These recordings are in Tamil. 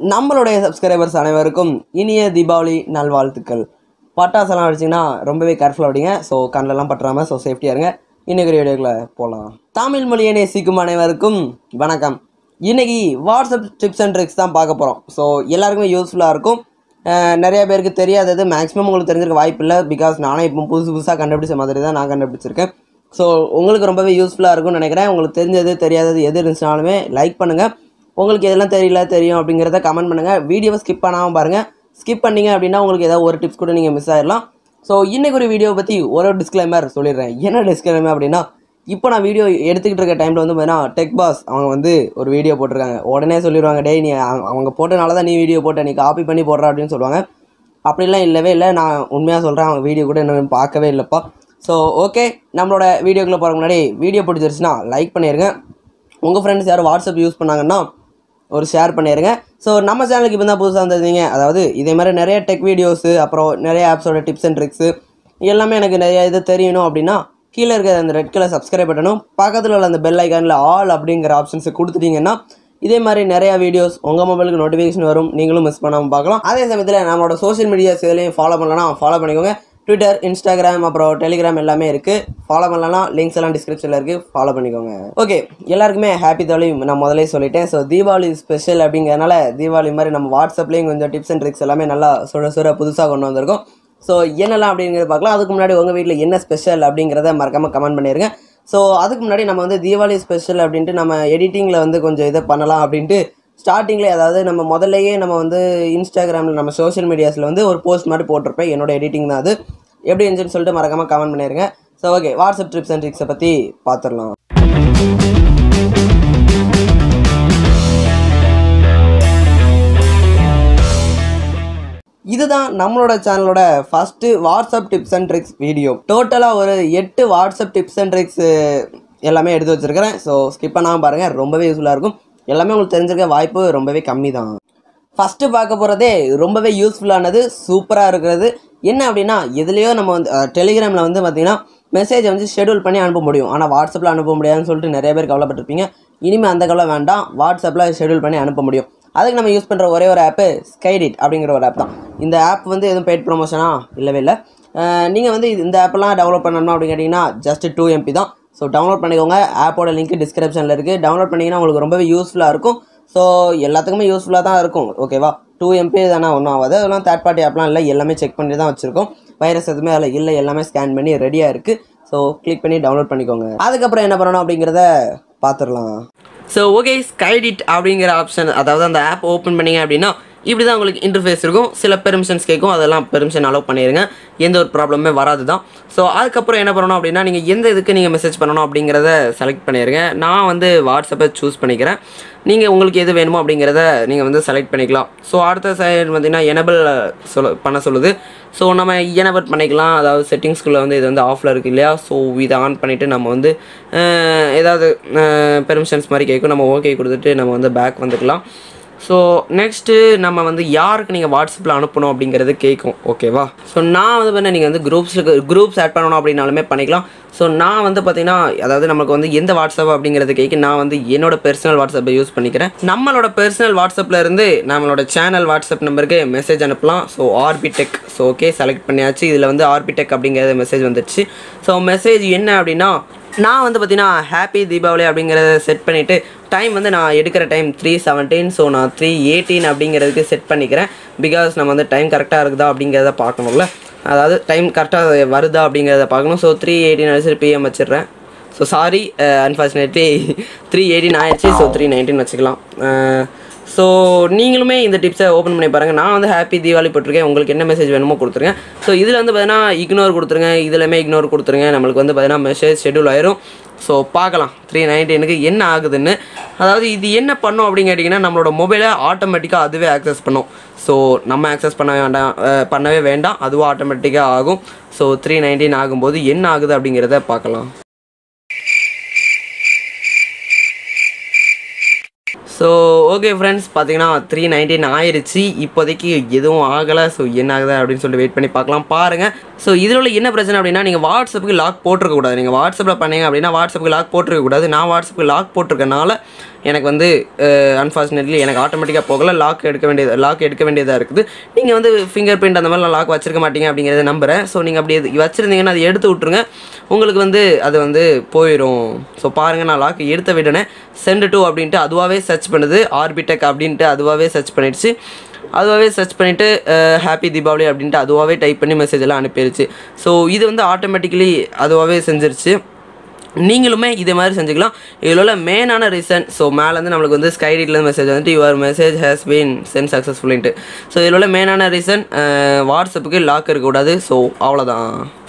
நம்மளுடைய சப்ஸ்கிரைபர்ஸ் அனைவருக்கும் இனிய தீபாவளி நல்வாழ்த்துக்கள் பட்டாசெல்லாம் அடிச்சிங்கன்னா ரொம்பவே கேர்ஃபுல்லாக அப்படிங்க ஸோ கண்ணிலலாம் பற்றாமல் ஸோ சேஃப்டியாக இருங்க இன்னைக்கு வீடியோக்குள்ளே போகலாம் தமிழ் மொழியை நேசிக்கும் அனைவருக்கும் வணக்கம் இன்னைக்கு வாட்ஸ்அப் டிப்ஸ் அண்ட் ட்ரிக்ஸ் தான் பார்க்க போகிறோம் ஸோ எல்லாருக்குமே யூஸ்ஃபுல்லாக இருக்கும் அஹ் நிறைய பேருக்கு தெரியாதது மேக்ஸிமம் உங்களுக்கு தெரிஞ்சிருக்க வாய்ப்பு இல்லை பிகாஸ் நானே இப்போ புதுசு புதுசாக கண்டுபிடிச்ச மாதிரி தான் நான் கண்டுபிடிச்சிருக்கேன் ஸோ உங்களுக்கு ரொம்பவே யூஸ்ஃபுல்லாக இருக்கும்னு நினைக்கிறேன் உங்களுக்கு தெரிஞ்சது தெரியாதது எது இருந்துச்சுனாலுமே லைக் பண்ணுங்கள் உங்களுக்கு எதெல்லாம் தெரியல தெரியும் அப்படிங்கிறத கமெண்ட் பண்ணுங்கள் வீடியோவை ஸ்கிப் பண்ணாமல் பாருங்கள் ஸ்கிப் பண்ணீங்க அப்படின்னா உங்களுக்கு ஏதாவது ஒரு டிப்ஸ் கூட நீங்கள் மிஸ் ஆயிடலாம் ஸோ இன்னைக்கு ஒரு வீடியோ பற்றி ஒரு டிஸ்க்ளைமர் சொல்லிடுறேன் என்ன டிஸ்க்ளைமர் அப்படின்னா இப்போ நான் வீடியோ எடுத்துக்கிட்டு இருக்க டைமில் வந்து பார்த்தீங்கன்னா டெக் பாஸ் அவங்க வந்து ஒரு வீடியோ போட்டிருக்காங்க உடனே சொல்லிடுவாங்க டேய் நீ அவங்க- அவங்க போட்டனால தான் நீ வீடியோ போட்ட நீ காப்பி பண்ணி போடுற அப்படின்னு சொல்லுவாங்க அப்படிலாம் இல்லவே இல்லை நான் உண்மையாக சொல்கிறேன் அவங்க வீடியோ கூட இன்னும் பார்க்கவே இல்லைப்பா ஸோ ஓகே நம்மளோட வீடியோக்குள்ளே போகிற முன்னாடி வீடியோ பிடிச்சிருச்சுன்னா லைக் பண்ணிடுங்க உங்கள் ஃப்ரெண்ட்ஸ் யாரும் வாட்ஸ்அப் யூஸ் பண்ணாங்கன்னா ஒரு ஷேர் பண்ணிடுங்க ஸோ நம்ம சேனலுக்கு இப்போ தான் புதுசாக வந்திருந்தீங்க அதாவது இதே மாதிரி நிறைய டெக் வீடியோஸு அப்புறம் நிறைய ஆப்ஸோட டிப்ஸ் அண்ட் ட்ரிக்ஸு எல்லாமே எனக்கு நிறைய இது தெரியணும் அப்படின்னா கீழே இருக்கிற அந்த ரெட் கலர் சப்ஸ்கிரைப் பட்டனும் பக்கத்தில் உள்ள அந்த பெல் ஐக்கானில் ஆல் அப்படிங்கிற ஆப்ஷன்ஸை கொடுத்துட்டீங்கன்னா இதே மாதிரி நிறைய வீடியோஸ் உங்கள் மொபைலுக்கு நோட்டிஃபிகேஷன் வரும் நீங்களும் மிஸ் பண்ணாமல் பார்க்கலாம் அதே சமயத்தில் நம்மளோட சோஷியல் மீடியாஸ் இதுலேயும் ஃபாலோ பண்ணலன்னா ஃபாலோ பண்ணிக்கோங்க ட்விட்டர் இன்ஸ்டாகிராம் அப்புறம் டெலிகிராம் எல்லாமே இருக்குது ஃபாலோ பண்ணலாம் லிங்க்ஸ் எல்லாம் டிஸ்கிரிப்ஷனில் இருக்குது ஃபாலோ பண்ணிக்கோங்க ஓகே எல்லாருக்குமே ஹாப்பி தீபாவளி நான் முதலே சொல்லிட்டேன் ஸோ தீபாவளி ஸ்பெஷல் அப்படிங்கிறனால தீபாவளி மாதிரி நம்ம வாட்ஸ்அப்லேயும் கொஞ்சம் டிப்ஸ் அண்ட் ட்ரிக்ஸ் எல்லாமே நல்லா சுட சுட புதுசாக கொண்டு வந்திருக்கோம் ஸோ என்னெல்லாம் அப்படிங்கிறத பார்க்கலாம் அதுக்கு முன்னாடி உங்கள் வீட்டில் என்ன ஸ்பெஷல் அப்படிங்கிறத மறக்காமல் கமெண்ட் பண்ணிடுங்க ஸோ அதுக்கு முன்னாடி நம்ம வந்து தீபாவளி ஸ்பெஷல் அப்படின்ட்டு நம்ம எடிட்டிங்கில் வந்து கொஞ்சம் இதை பண்ணலாம் அப்படின்ட்டு ஸ்டார்டிங்கில் அதாவது நம்ம முதல்லையே நம்ம வந்து இன்ஸ்டாகிராமில் நம்ம சோஷியல் மீடியாஸில் வந்து ஒரு போஸ்ட் மாதிரி போட்டிருப்பேன் என்னோட எடிட்டிங் தான் அது எப்படி இருந்துச்சுன்னு சொல்லிட்டு மறக்காமல் கமெண்ட் பண்ணிடுங்க so okay WhatsApp trips and ட்ரிக்ஸை பற்றி பார்த்துடலாம் இதுதான் நம்மளோட சேனலோட first WhatsApp tips and tricks video டோட்டலாக ஒரு எட்டு வாட்ஸ்அப் டிப்ஸ் அண்ட் ட்ரிக்ஸ் எல்லாமே எடுத்து வச்சிருக்கிறேன் ஸோ ஸ்கிப் பண்ணாமல் பாருங்கள் ரொம்பவே யூஸ்ஃபுல்லாக இருக்கும் எல்லாமே உங்களுக்கு தெரிஞ்சிருக்க வாய்ப்பு ரொம்பவே கம்மி தான் ஃபஸ்ட்டு பார்க்க போகிறதே ரொம்பவே யூஸ்ஃபுல்லானது சூப்பராக இருக்கிறது என்ன அப்படின்னா எதுலேயோ நம்ம வந்து டெலிகிராமில் வந்து பார்த்தீங்கன்னா மெசேஜை வந்து ஷெடியூல் பண்ணி அனுப்ப முடியும் ஆனால் வாட்ஸ்அப்பில் அனுப்ப முடியாதுன்னு சொல்லிட்டு நிறைய பேர் கவலைப்பட்டிருப்பீங்க இனிமேல் அந்த கவலை வேண்டாம் வாட்ஸ்அப்பில் ஷெடியூல் பண்ணி அனுப்ப முடியும் அதுக்கு நம்ம யூஸ் பண்ணுற ஒரே ஒரு ஆப்பு ஸ்கைடிட் அப்படிங்கிற ஒரு ஆப் தான் இந்த ஆப் வந்து எதுவும் பெய்ட் ப்ரொமோஷனா இல்லவே இல்லை நீங்கள் வந்து இது- இந்த ஆப்பெல்லாம் டெவலப் பண்ணணும் அப்படின்னு கேட்டிங்கன்னா ஜஸ்ட் டூ எம்பி தான் ஸோ டவுன்லோட் பண்ணிக்கோங்க ஆப்போட லிங்க் டிஸ்கிரிப்ஷனில் இருக்குது டவுன்லோட் பண்ணிங்கன்னா உங்களுக்கு ரொம்பவே யூஸ்ஃபுல்லாக இருக்கும் ஸோ எல்லாத்துக்குமே யூஸ்ஃபுல்லாக தான் இருக்கும் ஓகேவா டூ எம்பி தானே ஒன்றும் ஆகாது அதெல்லாம் தேர்ட் பார்ட்டி ஆப்லாம் இல்லை எல்லாமே செக் பண்ணி தான் வச்சுருக்கோம் வைரஸ் எதுவுமே அதில் இல்லை எல்லாமே ஸ்கேன் பண்ணி ரெடியாக இருக்குது ஸோ கிளிக் பண்ணி டவுன்லோட் பண்ணிக்கோங்க அதுக்கப்புறம் என்ன பண்ணணும் அப்படிங்கிறத பார்த்துடலாம் ஸோ ஓகே ஸ்கைடிட் அப்படிங்கிற ஆப்ஷன் அதாவது அந்த ஆப் ஓப்பன் பண்ணீங்க அப்படின்னா இப்படி தான் உங்களுக்கு இன்டர்ஃபேஸ் இருக்கும் சில பெர்மிஷன்ஸ் கேட்கும் அதெல்லாம் பெர்மிஷன் அலோவ் பண்ணிடுங்க எந்த ஒரு ப்ராப்ளமே வராது தான் ஸோ அதுக்கப்புறம் என்ன பண்ணணும் அப்படின்னா நீங்கள் எந்த இதுக்கு நீங்கள் மெசேஜ் பண்ணணும் அப்படிங்கிறத செலக்ட் பண்ணிடுங்க நான் வந்து வாட்ஸ்அப்பை சூஸ் பண்ணிக்கிறேன் நீங்கள் உங்களுக்கு எது வேணுமோ அப்படிங்கிறத நீங்கள் வந்து செலக்ட் பண்ணிக்கலாம் ஸோ அடுத்த சைடு பார்த்தீங்கன்னா எனபிள் சொல்ல பண்ண சொல்லுது ஸோ நம்ம எனபிள் பண்ணிக்கலாம் அதாவது செட்டிங்ஸ்குள்ளே வந்து இது வந்து ஆஃபில் இருக்குது இல்லையா ஸோ இதை ஆன் பண்ணிவிட்டு நம்ம வந்து அஹ், ஏதாவது பெர்மிஷன்ஸ் மாதிரி கேட்கும் நம்ம ஓகே கொடுத்துட்டு நம்ம வந்து பேக் வந்துக்கலாம் ஸோ நெக்ஸ்ட்டு நம்ம வந்து யாருக்கு நீங்கள் வாட்ஸ்அப்பில் அனுப்பணும் அப்படிங்கிறது கேட்கும் ஓகேவா ஸோ நான் வந்து பார்த்தீங்கன்னா நீங்கள் வந்து குரூப்ஸுக்கு குரூப்ஸ் ஆட் பண்ணணும் அப்படின்னாலுமே பண்ணிக்கலாம் ஸோ நான் வந்து பார்த்தீங்கன்னா அதாவது நமக்கு வந்து எந்த வாட்ஸ்அப் அப்படிங்கிறது கேட்க நான் வந்து என்னோட பர்சனல் வாட்ஸ்அப்பை யூஸ் பண்ணிக்கிறேன் நம்மளோட பர்சனல் வாட்ஸ்அப்பில் இருந்து நம்மளோட சேனல் வாட்ஸ்அப் நம்பருக்கு மெசேஜ் அனுப்பலாம் ஸோ ஆர்பிடெக் ஸோ ஓகே செலக்ட் பண்ணியாச்சு இதில் வந்து ஆர்பிடெக் அப்படிங்கிற மெசேஜ் வந்துடுச்சு ஸோ மெசேஜ் என்ன அப்படின்னா நான் வந்து பார்த்தீங்கன்னா ஹாப்பி தீபாவளி அப்படிங்கிறத செட் பண்ணிவிட்டு டைம் வந்து நான் எடுக்கிற டைம் த்ரீ செவன்டீன் ஸோ நான் த்ரீ எயிட்டீன் அப்படிங்கிறதுக்கு செட் பண்ணிக்கிறேன் பிகாஸ் நம்ம வந்து டைம் கரெக்டாக இருக்குதா அப்படிங்கிறத பார்க்கணும்ல அதாவது டைம் கரெக்டாக வருதா அப்படிங்கிறத பார்க்கணும் ஸோ த்ரீ எயிட்டீன் வச்சு பிஎம் வச்சிடுறேன் so sorry unfortunately three eighteen ஆயிடுச்சு ஸோ த்ரீ நைன்டீன் வச்சுக்கலாம் ஸோ நீங்களுமே இந்த டிப்ஸை ஓப்பன் பண்ணி பாருங்கள் நான் வந்து ஹாப்பி தீபாவளி போட்டிருக்கேன் உங்களுக்கு என்ன மெசேஜ் வேணுமோ கொடுத்துருங்க ஸோ இதில் வந்து பார்த்தீங்கன்னா இக்னோர் கொடுத்துருங்க இதுலையுமே இக்னோர் கொடுத்துருங்க நம்மளுக்கு வந்து பார்த்தீங்கன்னா மெசேஜ் ஷெடியூல் ஆயிரும் ஸோ பார்க்கலாம் த்ரீ நைன்டீனுக்கு என்ன ஆகுதுன்னு அதாவது இது என்ன பண்ணும் அப்படின்னு கேட்டிங்கன்னா நம்மளோட மொபைலை ஆட்டோமேட்டிக்காக அதுவே ஆக்சஸ் பண்ணும் ஸோ நம்ம ஆக்சஸ் பண்ண வேண்டாம் அஹ், பண்ணவே வேண்டாம் அதுவும் ஆட்டோமேட்டிக்காக ஆகும் ஸோ த்ரீ நைன்டீன் ஆகும்போது என்ன ஆகுது அப்படிங்கிறத பார்க்கலாம் ஸோ ஓகே ஃப்ரெண்ட்ஸ் பார்த்தீங்கன்னா த்ரீ நைன்டீன் ஆயிருச்சு இப்போதைக்கு எதுவும் ஆகலை ஸோ என்ன ஆகுது அப்படின்னு சொல்லிட்டு வெயிட் பண்ணி பார்க்கலாம் பாருங்கள் ஸோ இதில் உள்ள என்ன பிரச்சனை அப்படின்னா நீங்கள் வாட்ஸ்அப்புக்கு லாக் போட்டிருக்க கூடாது நீங்கள் வாட்ஸ்அப்பில் பண்ணீங்க அப்படின்னா வாட்ஸ்அப்புக்கு லாக் போட்டிருக்க கூடாது நான் வாட்ஸ்அப்புக்கு லாக் போட்டிருக்கனால எனக்கு வந்து அன்ஃபார்ச்சுனேட்லி எனக்கு ஆட்டோமேட்டிக்காக போகல லாக் எடுக்க வேண்டியது லாக் எடுக்க வேண்டியதாக இருக்குது நீங்கள் வந்து ஃபிங்கர் பிரிண்ட் அந்த மாதிரிலாம் லாக் வச்சிருக்க மாட்டீங்க அப்படிங்கிறத நம்புகிறேன் ஸோ நீங்கள் அப்படி எது- வச்சிருந்தீங்கன்னா அதை எடுத்து விட்ருங்க உங்களுக்கு வந்து அது வந்து போயிடும் ஸோ பாருங்கள் நான் லாக் எடுத்த விடனே சென்ட் டூ அப்படின்ட்டு அதுவாகவே சர்ச் பண்ணுது ஆர்பிடெக் அப்படின்ட்டு அதுவாகவே சர்ச் பண்ணிடுச்சு அதுவாகவே சர்ச் பண்ணிவிட்டு ஹாப்பி தீபாவளி அப்படின்ட்டு அதுவாகவே டைப் பண்ணி மெசேஜ் எல்லாம் அனுப்பிடுச்சு ஸோ இது வந்து ஆட்டோமேட்டிக்கலி அதுவாகவே செஞ்சிருச்சு நீங்களுமே இதே மாதிரி செஞ்சுக்கலாம் இதில் உள்ள மெயினான ரீசன் ஸோ மேலேருந்து நம்மளுக்கு வந்து ஸ்கைடிட்லேருந்து மெசேஜ் வந்துட்டு your message has been sent சக்ஸஸ்ஃபுல்லின்ட்டு ஸோ இதில் உள்ள மெயினான ரீசன் வாட்ஸ்அப்புக்கு லாக் இருக்கக்கூடாது ஸோ அவ்வளோதான்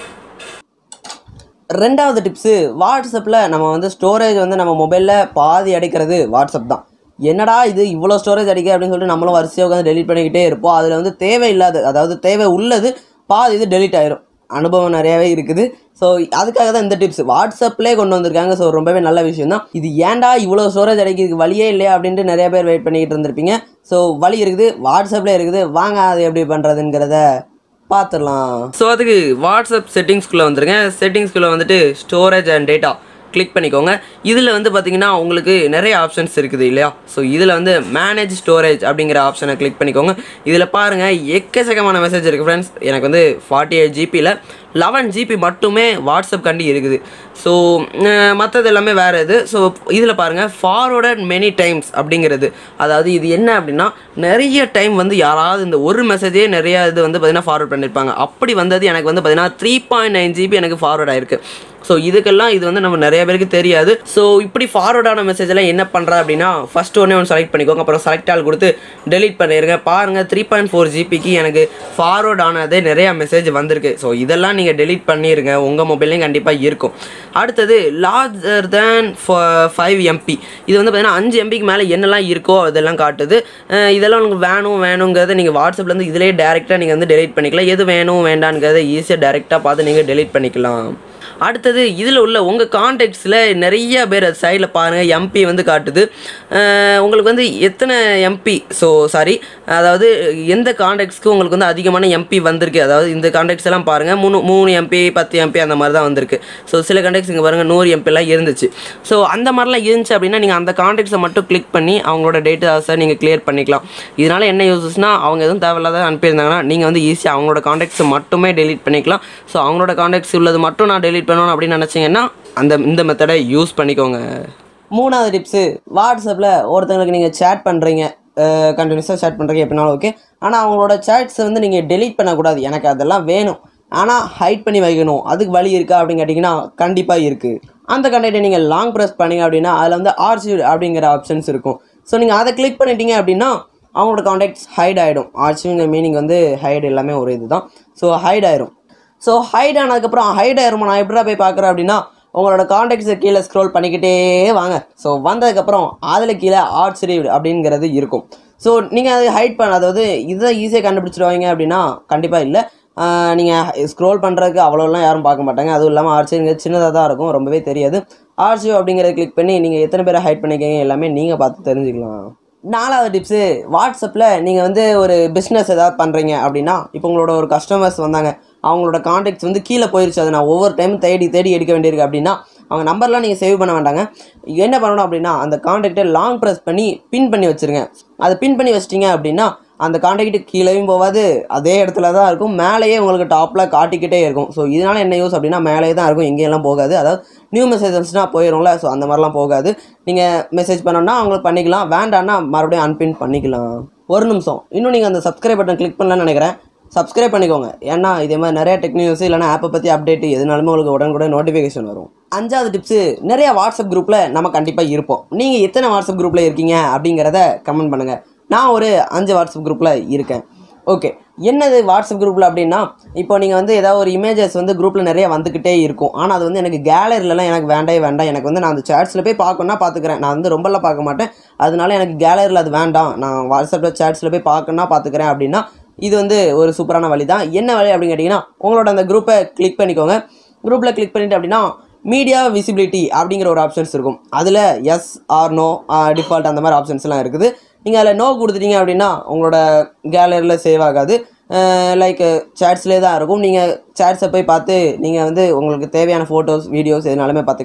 ரெண்டாவது டிப்ஸு வாட்ஸ்அப்பில் நம்ம வந்து ஸ்டோரேஜ் வந்து நம்ம மொபைலில் பாதி அடைக்கிறது வாட்ஸ்அப் தான் என்னடா இது இவ்வளோ ஸ்டோரேஜ் அடிக்க அப்படின்னு சொல்லிட்டு நம்மளும் வரிசையாக உட்காந்து டெலிட் பண்ணிக்கிட்டே இருப்போம் அதில் வந்து தேவையில்லாத அதாவது தேவை உள்ளது பாதி இது டெலிட் ஆயிரும் அனுபவம் நிறையாவே இருக்குது ஸோ அதுக்காக தான் இந்த டிப்ஸ் வாட்ஸ்அப்லேயே கொண்டு வந்திருக்காங்க ஸோ ரொம்பவே நல்ல விஷயம் தான் இது ஏன்டா இவ்வளோ ஸ்டோரேஜ் அடைக்கிறதுக்கு வழியே இல்லையா அப்படின்ட்டு நிறைய பேர் வெயிட் பண்ணிக்கிட்டு இருந்திருப்பீங்க ஸோ வழி இருக்குது வாட்ஸ்அப்லேயே இருக்குது வாங்க அது எப்படி பண்ணுறதுங்கிறத பார்த்துடலாம் ஸோ அதுக்கு வாட்ஸ்அப் செட்டிங்ஸ்குள்ளே வந்துருங்க செட்டிங்ஸ்குள்ளே வந்துட்டு ஸ்டோரேஜ் அண்ட் டேட்டா கிளிக் பண்ணிக்கோங்க இதில் வந்து பார்த்தீங்கன்னா உங்களுக்கு நிறைய ஆப்ஷன்ஸ் இருக்குது இல்லையா ஸோ இதில் வந்து மேனேஜ் ஸ்டோரேஜ் அப்படிங்கிற ஆப்ஷனை கிளிக் பண்ணிக்கோங்க இதில் பாருங்கள் எக்கச்சக்கமான மெசேஜ் இருக்குது ஃப்ரெண்ட்ஸ் எனக்கு வந்து ஃபார்ட்டி எயிட் ஜிபியில் லெவன் ஜிபி மட்டுமே வாட்ஸ்அப் கண்டி இருக்குது ஸோ மற்றது எல்லாமே வேறு இது ஸோ இதில் பாருங்கள் ஃபார்வர்டட் மெனி டைம்ஸ் அப்படிங்கிறது அதாவது இது என்ன அப்படின்னா நிறைய டைம் வந்து யாராவது இந்த ஒரு மெசேஜே நிறைய இது வந்து பார்த்தீங்கன்னா ஃபார்வர்ட் பண்ணியிருப்பாங்க அப்படி வந்தது எனக்கு வந்து பார்த்தீங்கன்னா த்ரீ பாயிண்ட் நைன் ஜிபி எனக்கு ஃபார்வர்ட் ஆயிருக்கு ஸோ இதுக்கெல்லாம் இது வந்து நம்ம நிறைய பேருக்கு தெரியாது ஸோ இப்படி ஃபார்வர்டான மெசேஜ் எல்லாம் என்ன பண்ணுறா அப்படின்னா ஃபர்ஸ்ட் ஒன்றே ஒன்று செலக்ட் பண்ணிக்கோங்க அப்புறம் செலக்ட் ஆல் கொடுத்து டெலீட் பண்ணிடுங்க பாருங்கள் த்ரீ பாயிண்ட் ஃபோர் ஜிபிக்கு எனக்கு ஃபார்வர்ட் ஆனதே நிறையா மெசேஜ் வந்திருக்கு ஸோ இதெல்லாம் நீங்கள் டெலீட் பண்ணிடுங்க உங்கள் மொபைல்லையும் கண்டிப்பாக இருக்கும் அடுத்தது லார்ஜர் தேன் ஃபைவ் எம்பி இது வந்து பார்த்தீங்கன்னா அஞ்சு எம்பிக்கு மேலே என்னெல்லாம் இருக்கோ அதெல்லாம் காட்டுது அஹ் இதெல்லாம் உங்களுக்கு வேணும் வேணுங்கிறத நீங்கள் வாட்ஸ்அப்லேருந்து இதிலே டேரெக்டாக நீங்கள் வந்து டெலீட் பண்ணிக்கலாம் எது வேணும் வேண்டாங்கிறத ஈஸியாக டேரெக்டாக பார்த்து நீங்கள் டெலீட் பண்ணிக்கலாம் அடுத்தது இதில் உள்ள உங்கள் கான்டாக்ட்ஸில் நிறைய பேர் அது சைடில் பாருங்கள் எம்பி வந்து காட்டுது அஹ் உங்களுக்கு வந்து எத்தனை எம்பி ஸோ சாரி அதாவது எந்த கான்டாக்ட்ஸ்க்கு உங்களுக்கு வந்து அதிகமான எம்பி வந்திருக்கு அதாவது இந்த கான்டாக்ட்ஸ் எல்லாம் பாருங்கள் மூணு மூணு எம்பி பத்து எம்பி அந்த மாதிரி தான் வந்திருக்கு ஸோ சில கான்டாக்ட்ஸ் இங்கே பாருங்கள் நூறு எம்பிலாம் இருந்துச்சு ஸோ அந்த மாதிரிலாம் இருந்துச்சு அப்படின்னா நீங்கள் அந்த கான்டாக்ட்ஸை மட்டும் கிளிக் பண்ணி அவங்களோட டேட்டாஸை நீங்கள் கிளியர் பண்ணிக்கலாம் இதனால் என்ன யூசஸ்னால் அவங்க எதுவும் தேவையில்லாத அனுப்பியிருந்தாங்கன்னா நீங்கள் வந்து ஈஸியாக அவங்களோட கான்டாக்ட்ஸை மட்டுமே டெலீட் பண்ணிக்கலாம் ஸோ அவங்களோட கான்டாக்ட்ஸ் உள்ளது மட்டும் நான் டெலீட் பண்ணணும் அப்படின்னு நினச்சிங்கன்னா அந்த இந்த மெத்தடை யூஸ் பண்ணிக்கோங்க மூணாவது டிப்ஸு வாட்ஸ்அப்பில் ஒருத்தங்களுக்கு நீங்கள் சேட் பண்ணுறீங்க கண்டினியூஸாக சேட் பண்ணுறீங்க எப்படினாலும் ஓகே ஆனால் அவங்களோட சேட்ஸை வந்து நீங்கள் டெலீட் பண்ணக்கூடாது எனக்கு அதெல்லாம் வேணும் ஆனால் ஹைட் பண்ணி வைக்கணும் அதுக்கு வழி இருக்கா அப்படின்னு கேட்டிங்கன்னா கண்டிப்பாக இருக்குது அந்த கண்டெக்டை நீங்கள் லாங் ப்ரெஸ் பண்ணீங்க அப்படின்னா அதில் வந்து ஆர்ச்சிவ் அப்படிங்கிற ஆப்ஷன்ஸ் இருக்கும் ஸோ நீங்கள் அதை கிளிக் பண்ணிட்டீங்க அப்படின்னா அவங்களோட காண்டாக்ட்ஸ் ஹைட் ஆகிடும் ஆர்ச்சிவிங்கிற மீனிங் வந்து ஹைட் எல்லாமே ஒரு இதுதான் ஸோ ஹைட் ஆயிரும் ஸோ ஹைட் ஆனதுக்கப்புறம் ஹைட் ஆயிருமா நான் எப்படா போய் பார்க்குறேன் அப்படின்னா உங்களோட காண்டாக்ட்ஸை கீழே ஸ்க்ரோல் பண்ணிக்கிட்டே வாங்க ஸோ வந்ததுக்கப்புறம் அதில் கீழே ஆர்ட் ரீவ்டு அப்படிங்கிறது இருக்கும் ஸோ நீங்கள் அதை ஹைட் பண்ண அதாவது இதை ஈஸியாக கண்டுபிடிச்சிடுவாங்க அப்படின்னா கண்டிப்பாக இல்லை நீங்கள் ஸ்க்ரோல் பண்ணுறதுக்கு அவ்வளோலாம் யாரும் பார்க்க மாட்டாங்க அதுவும் இல்லாமல் ஆர்ச்சிங்கிறது சின்னதாக தான் இருக்கும் ரொம்பவே தெரியாது ஆர்ச்சிவ் அப்படிங்கிறத கிளிக் பண்ணி நீங்கள் எத்தனை பேரை ஹைட் பண்ணிக்கீங்க எல்லாமே நீங்கள் பார்த்து தெரிஞ்சுக்கலாம் நாலாவது டிப்ஸு வாட்ஸ்அப்பில் நீங்கள் வந்து ஒரு பிஸ்னஸ் ஏதாவது பண்ணுறீங்க அப்படின்னா இப்போ உங்களோட ஒரு கஸ்டமர்ஸ் வந்தாங்க அவங்களோட காண்டாக்ட்ஸ் வந்து கீழே போயிருச்சு அதை நான் ஒவ்வொரு டைம் தேடி தேடி எடுக்க வேண்டியிருக்கு அப்படின்னா அவங்க நம்பர்லாம் நீங்கள் சேவ் பண்ண வேண்டாங்க என்ன பண்ணணும் அப்படின்னா அந்த காண்டாக்டை லாங் ப்ரெஸ் பண்ணி பின் பண்ணி வச்சுருங்க அதை பின் பண்ணி வச்சிட்டிங்க அப்படின்னா அந்த காண்டாக்ட் கீழேயும் போகாது அதே இடத்துல தான் இருக்கும் மேலேயே உங்களுக்கு டாப்பில் காட்டிக்கிட்டே இருக்கும் ஸோ இதனால் என்ன யூஸ் அப்படின்னா மேலேயே தான் இருக்கும் எங்கேயெல்லாம் போகாது அதாவது நியூ மெசேஜஸ்னால் போயிடும்ல ஸோ அந்த மாதிரிலாம் போகாது நீங்கள் மெசேஜ் பண்ணோன்னா அவங்களுக்கு பண்ணிக்கலாம் வேண்டான்னா மறுபடியும் அன்பின் பண்ணிக்கலாம் ஒரு நிமிஷம் இன்னும் நீங்கள் அந்த சப்ஸ்கிரைப் பட்டன் கிளிக் பண்ணலன்னு நினைக்கிறேன் சப்ஸ்கிரைப் பண்ணிக்கோங்க ஏன்னா இதே மாதிரி நிறைய டெக் நியூஸ் இல்லைனா ஆப்பை பற்றி அப்டேட் எதுனாலுமே உங்களுக்கு உடனுக்குடன் நோட்டிஃபிகேஷன் வரும் அஞ்சாவது டிப்ஸு நிறைய வாட்ஸ்அப் குரூப்பில் நம்ம கண்டிப்பாக இருப்போம் நீங்கள் எத்தனை வாட்ஸ்அப் குரூப்பில் இருக்கீங்க அப்படிங்கிறத கமெண்ட் பண்ணுங்கள் நான் ஒரு அஞ்சு வாட்ஸ்அப் குரூப்பில் இருக்கேன் ஓகே என்னது வாட்ஸ்அப் குரூப்பில் அப்படின்னா இப்போ நீங்கள் வந்து ஏதாவது ஒரு இமேஜஸ் வந்து குரூப்பில் நிறைய வந்துக்கிட்டே இருக்கும் ஆனால் அது வந்து எனக்கு கேலரிலலாம் எனக்கு வேண்டவே வேண்டாம் எனக்கு வந்து நான் அந்த சேட்ஸில் போய் பார்க்கணுன்னா பார்த்துக்கிறேன் நான் வந்து ரொம்பலாம் பார்க்க மாட்டேன் அதனால எனக்கு கேலரியில் அது வேண்டாம் நான் வாட்ஸ்அப்பில் சேட்ஸில் போய் பார்க்கணுன்னா பார்த்துக்கிறேன் அப்படின்னா இது வந்து ஒரு சூப்பரான வழி தான் என்ன வழி அப்படின்னு கேட்டிங்கன்னா உங்களோட அந்த குரூப்பை கிளிக் பண்ணிக்கோங்க குரூப்பில் கிளிக் பண்ணிட்டு அப்படின்னா மீடியா விசிபிலிட்டி அப்படிங்கிற ஒரு ஆப்ஷன்ஸ் இருக்கும் அதில் எஸ் ஆர் நோ டிஃபால்ட் அந்த மாதிரி ஆப்ஷன்ஸ்லாம் இருக்குது நீங்கள் அதில் நோ கொடுத்துட்டீங்க அப்படின்னா உங்களோட கேலரியில் சேவ் ஆகாது லைக் சேட்ஸ்லேயே தான் இருக்கும் நீங்கள் சேட்ஸை போய் பார்த்து நீங்கள் வந்து உங்களுக்கு தேவையான ஃபோட்டோஸ் வீடியோஸ் எதுனாலுமே பார்த்துக்கலாம்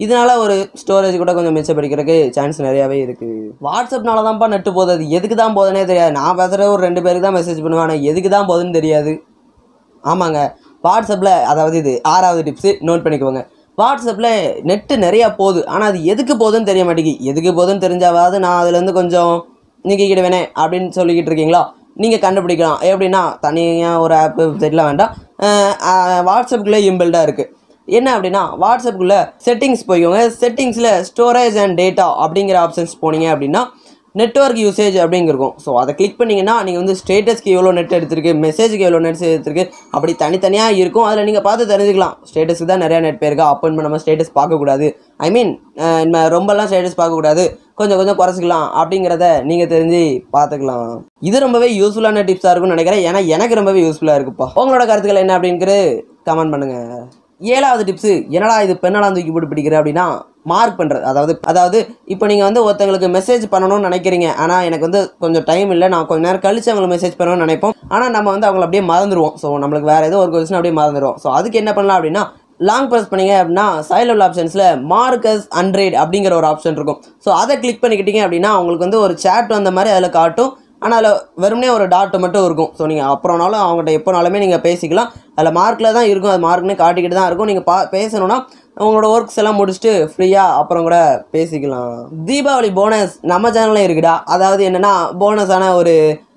இதனால ஒரு ஸ்டோரேஜ் கூட கொஞ்சம் மிச்சப்படுக்கிறதுக்கு சான்ஸ் நிறையாவே இருக்குது வாட்ஸ்அப்னால தான்ப்பா நெட்டு போகுது அது எதுக்கு தான் போகுதுனே தெரியாது நான் பேசுகிற ஒரு ரெண்டு பேருக்கு தான் மெசேஜ் பண்ணுவேன் ஆனால் எதுக்கு தான் போகுதுன்னு தெரியாது ஆமாங்க வாட்ஸ்அப்பில் அதாவது இது ஆறாவது டிப்ஸு நோட் பண்ணிக்கோங்க வாட்ஸ்அப்பில் நெட்டு நிறையா போகுது ஆனால் அது எதுக்கு போகுதுன்னு தெரிய மாட்டேங்குது எதுக்கு போகுதுன்னு தெரிஞ்சாவது நான் அதுலேருந்து கொஞ்சம் நீக்கிக்கிடுவேனே அப்படின்னு சொல்லிக்கிட்டு இருக்கீங்களா நீங்கள் கண்டுபிடிக்கலாம் எப்படின்னா தனியாக ஒரு ஆப்பு வெப்சைட்லாம் வேண்டாம் வாட்ஸ்அப்புக்குள்ளே இம்பில்டாக இருக்குது என்ன அப்படின்னா வாட்ஸ்அப்புக்குள்ளே செட்டிங்ஸ் போய்க்கோங்க செட்டிங்ஸில் ஸ்டோரேஜ் அண்ட் டேட்டா அப்படிங்கிற ஆப்ஷன்ஸ் போனீங்க அப்படின்னா நெட்ஒர்க் யூசேஜ் அப்படிங்கிருக்கும் ஸோ அதை கிளிக் பண்ணிங்கன்னா நீங்கள் வந்து ஸ்டேட்டஸ்க்கு எவ்வளோ நெட் எடுத்திருக்கு மெசேஜுக்கு எவ்வளோ நெட் எடுத்திருக்கு அப்படி தனித்தனியாக இருக்கும் அதில் நீங்கள் பார்த்து தெரிஞ்சுக்கலாம் ஸ்டேட்டஸ்க்கு தான் நிறையா நெட் போயிருக்கா அப்போ நம்ம ஸ்டேட்டஸ் பார்க்கக்கூடாது ஐ மீன் ரொம்பலாம் ஸ்டேட்டஸ் பார்க்கக்கூடாது கொஞ்சம் கொஞ்சம் குறைச்சிக்கலாம் அப்படிங்கிறத நீங்கள் தெரிஞ்சு பார்த்துக்கலாம் இது ரொம்பவே யூஸ்ஃபுல்லான டிப்ஸாக இருக்கும்னு நினைக்கிறேன் ஏன்னா எனக்கு ரொம்பவே யூஸ்ஃபுல்லாக இருக்குப்பா உங்களோட கருத்துக்கள் என்ன அப்படிங்கிறது கமெண்ட் பண்ணுங்கள் ஏழாவது டிப்ஸு என்னடா இது பெண்ணலாம் தூக்கி போட்டு பிடிக்கிற அப்படின்னா மார்க் பண்ணுறது அதாவது அதாவது இப்போ நீங்கள் வந்து ஒருத்தங்களுக்கு மெசேஜ் பண்ணணும்னு நினைக்கிறீங்க ஆனால் எனக்கு வந்து கொஞ்சம் டைம் இல்லை நான் கொஞ்சம் நேரம் கழிச்சு அவங்களுக்கு மெசேஜ் பண்ணணும்னு நினைப்போம் ஆனால் நம்ம வந்து அவங்கள அப்படியே மறந்துடுவோம் ஸோ நம்மளுக்கு வேறு ஏதோ ஒரு கொஸ்டின் அப்படியே மறந்துடுவோம் ஸோ அதுக்கு என்ன பண்ணலாம் அப்படின்னா லாங் ப்ரெஸ் பண்ணீங்க அப்படின்னா சைடில் உள்ள ஆப்ஷன்ஸில் மார்க்கஸ் அண்ட்ரேட் அப்படிங்கிற ஒரு ஆப்ஷன் இருக்கும் ஸோ அதை கிளிக் பண்ணிக்கிட்டீங்க அப்படின்னா உங்களுக்கு வந்து ஒரு சேட் வந்த மாதிரி அதில் காட்டும் ஆனால் அதில் வெறுமனே ஒரு டாட் மட்டும் இருக்கும் ஸோ நீங்கள் அப்புறம்னாலும் அவங்ககிட்ட எப்போனாலுமே நீங்கள் பேசிக்கலாம் அதில் மார்க்கில் தான் இருக்கும் அது மார்க்னு காட்டிக்கிட்டு தான் இருக்கும் நீங்கள் பா பேசணும்னா உங்களோட ஒர்க்ஸ் எல்லாம் முடிச்சுட்டு ஃப்ரீயாக அப்புறம் கூட பேசிக்கலாம் தீபாவளி போனஸ் நம்ம சேனலில் இருக்குடா அதாவது என்னென்னா போனஸான ஒரு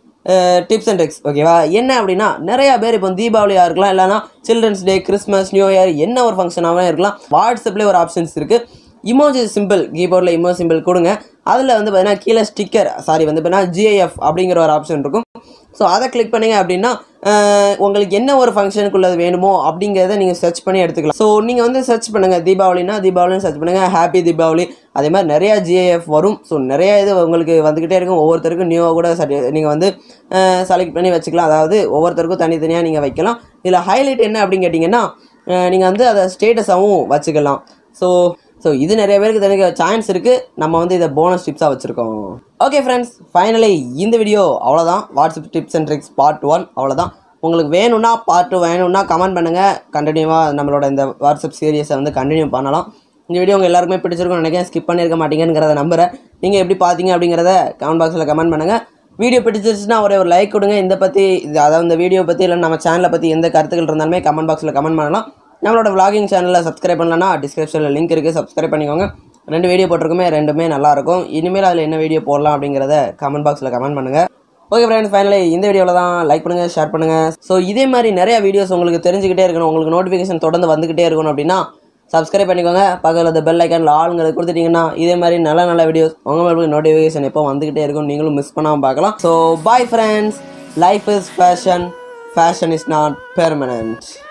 டிப்ஸ் அண்ட் ட்ரிக்ஸ் ஓகேவா என்ன அப்படின்னா நிறைய பேர் இப்போ தீபாவளியாக இருக்கலாம் இல்லைனா children's day Christmas new year என்ன ஒரு ஃபங்க்ஷனாகவே இருக்கலாம் வாட்ஸ்அப்லேயே ஒரு ஆப்ஷன்ஸ் இருக்குது இமோஜி சிம்பிள் கீபோர்டில் இமோ சிம்பிள் கொடுங்க அதில் வந்து பார்த்தீங்கன்னா கீழே ஸ்டிக்கர் சாரி வந்து பார்த்தீங்கன்னா ஜிஐஎஃப் அப்படிங்கிற ஒரு ஆப்ஷன் இருக்கும் ஸோ அதை கிளிக் பண்ணீங்க அப்படின்னா அஹ், உங்களுக்கு என்ன ஒரு ஃபங்க்ஷனுக்குள்ளது வேணுமோ அப்படிங்கிறத நீங்கள் சர்ச் பண்ணி எடுத்துக்கலாம் ஸோ நீங்கள் வந்து சர்ச் பண்ணுங்கள் தீபாவளினா தீபாவளின்னு சர்ச் பண்ணுங்கள் ஹாப்பி தீபாவளி அதே மாதிரி நிறையா ஜிஐஎஃப் வரும் ஸோ நிறைய இது உங்களுக்கு வந்துக்கிட்டே இருக்கும் ஒவ்வொருத்தருக்கும் நியூவாக கூட சரி நீங்கள் வந்து செலக்ட் பண்ணி வச்சுக்கலாம் அதாவது ஒவ்வொருத்தருக்கும் தனித்தனியாக நீங்கள் வைக்கலாம் இதில் ஹைலைட் என்ன அப்படின்னு கேட்டிங்கன்னா நீங்கள் வந்து அதை ஸ்டேட்டஸாகவும் வச்சுக்கலாம் ஸோ ஸோ இது நிறைய பேருக்கு தெரிஞ்ச சான்ஸ் இருக்குது நம்ம வந்து இதை போனஸ் டிப்ஸாக வச்சுருக்கோம் ஓகே ஃப்ரெண்ட்ஸ் ஃபைனலி இந்த வீடியோ அவ்வளோதான் WhatsApp tips and tricks part one அவ்வளோதான் உங்களுக்கு வேணும்னா பார்ட் டூ வேணும்னா கமெண்ட் பண்ணுங்கள் கண்டினியூவாக நம்மளோட இந்த வாட்ஸ்அப் சீரியஸை வந்து கண்டினியூ பண்ணலாம் இந்த வீடியோ உங்கள் எல்லாருக்குமே பிடிச்சிருக்கும்னு நினைக்கிறேன் ஸ்கிப் பண்ணியிருக்க மாட்டீங்கிறத நம்புறேன் நீங்கள் எப்படி பார்த்தீங்க அப்படிங்கிறத கமெண்ட் பாக்ஸில் கமெண்ட் பண்ணுங்கள் வீடியோ பிடிச்சிருச்சுன்னா ஒரே ஒரு லைக் கொடுங்க இந்த பற்றி இது அதாவது இந்த வீடியோ பற்றி இல்லை நம்ம சேனலை பற்றி எந்த கருத்துக்கள் இருந்தாலுமே கமெண்ட் பாக்ஸில் கமெண்ட் பண்ணலாம் நம்மளோட vlogging சேனலில் சப்ஸ்கிரைப் பண்ணலன்னா டிஸ்கிரிப்ஷனில் லிங்க் இருக்குது சப்ஸ்கிரைப் பண்ணிக்கோங்க ரெண்டு வீடியோ போட்டிருக்குமே ரெண்டுமே நல்லாயிருக்கும் இனிமேல் அதில் என்ன வீடியோ போடலாம் அப்படிங்கிறத கமெண்ட் பாக்ஸில் கமெண்ட் பண்ணுங்கள் ஓகே ஃப்ரெண்ட்ஸ் ஃபைனலி இந்த வீடியோவில் தான் லைக் பண்ணுங்கள் ஷேர் பண்ணுங்கள் ஸோ இதே மாதிரி நிறைய வீடியோஸ் உங்களுக்கு தெரிஞ்சுக்கிட்டே இருக்கணும் உங்களுக்கு நோட்டிஃபிகேஷன் தொடர்ந்து வந்துக்கிட்டே இருக்கணும் அப்படின்னா சப்ஸ்கிரைப் பண்ணிக்கோங்க பக்கத்தில் அந்த பெல் ஐக்கானில் ஆளுங்களை கொடுத்துட்டீங்கன்னா இதே மாதிரி நல்ல நல்ல வீடியோஸ் உங்கள் மேலே நோட்டிஃபிகேஷன் எப்போ வந்துக்கிட்டே இருக்கும் நீங்களும் மிஸ் பண்ணாமல் பார்க்கலாம் so bye friends life is fashion fashion is not permanent